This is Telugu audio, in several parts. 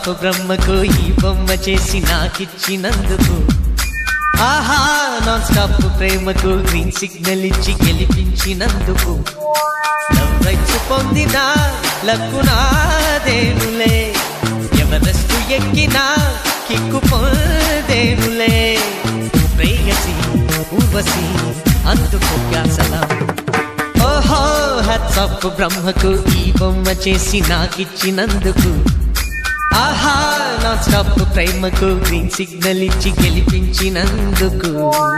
స్టాప్ బ్రహ్మకు ఈ బొమ్మ చేసి నాకిచ్చినందుకు ఆహా నాన్ స్టాప్ ప్రేమకు గ్రీన్ సిగ్నల్ ఇచ్చి గెలిపించినందుకు లవ్ రైట్స్ పొందిన లక్కునాదేనులే ఎవరెస్టు ఎక్కినా కిక్కు పొందేనులే ప్రేయసి ఊర్వశి అందుకు సలాం ఓహో హత్సప్ బ్రహ్మకు ఈ బొమ్మ చేసి నాకిచ్చినందుకు ఆహా నా స్టాప్ ప్రేమకు గ్రీన్ సిగ్నల్ ఇచ్చి గెలిపించినందుకు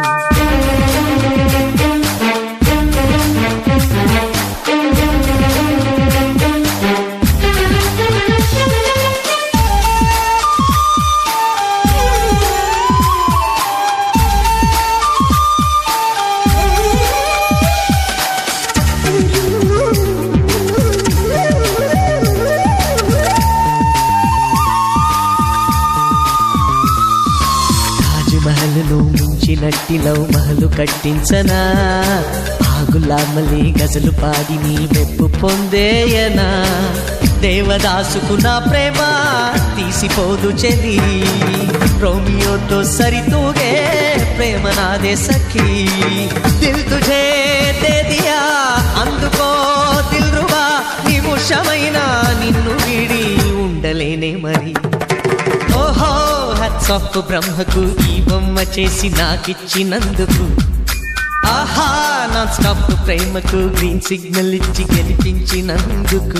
తాజ్ మహల్ను మించినట్టి లవ్ మహలు కట్టించనా ఆగులామలి గజలు పాడి నీ మెప్పు పొందేయనా దేవదాసుకు నా ప్రేమ తీసిపోదు చెలి రోమియోతో సరితూగే ప్రేమ నాదే సఖీ దిల్ తుజే దే దియా అందుకో దిల్ రుబా నిముషమైన నిన్ను వీడి ఉండలేనే మరి ఓహో హత్సప్ బ్రహ్మకు ఈ బొమ్మ చేసి నాకిచ్చినందుకు ఆహా నా స్టాప్ ప్రేమకు గ్రీన్ సిగ్నల్ ఇచ్చి గెలిపించినందుకు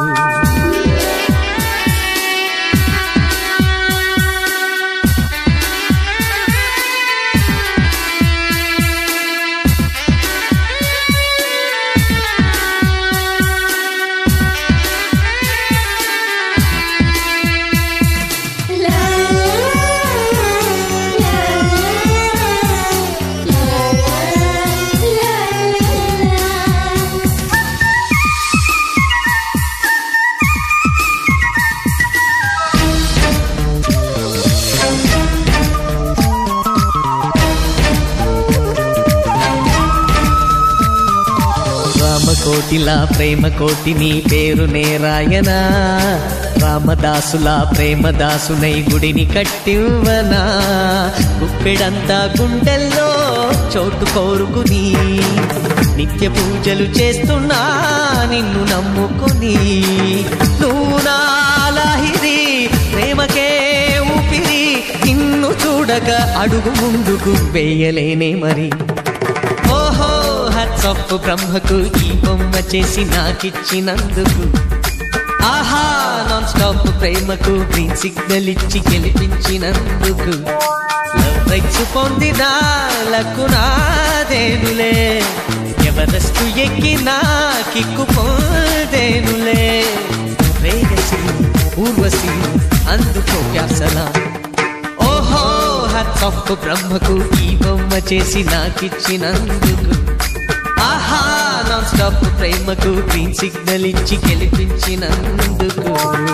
రామకోటిలా ప్రేమ కోటి నీ పేరు నేరాయనా రామదాసులా ప్రేమదాసునై గుడిని కట్టివ్వనా గుప్పెడంతా గుండెల్లో చోటు కోరుకుని నిత్య పూజలు చేస్తున్నా నిన్ను నమ్ముకుని నువ్వు నాలాహిరి ప్రేమకే ఊపిరి నిన్ను చూడక అడుగు ముందుకు వేయలేనే మరి ఓహో హత్సప్ బ్రహ్మకు ఈ బొమ్మ చేసి నాకిచ్చినందుకు ఆహా నాన్ స్టాప్ ప్రేమకు గ్రీన్ సిగ్నల్ ఇచ్చి గెలిపించినందుకు లవ్ రైట్స్ పొందిన లక్కునాదేనులే ఎవరెస్టు ఎక్కినా కిక్కు పొందేనులే ప్రేయసి ఊర్వశి అందుకో సలా ఓహో హత్సప్ బ్రహ్మకు ఈ బొమ్మ చేసి నాకిచ్చినందుకు ఆహా నాన్ స్టాప్ ప్రేమకు గ్రీన్ సిగ్నల్ ఇచ్చి గెలిపించినందుకు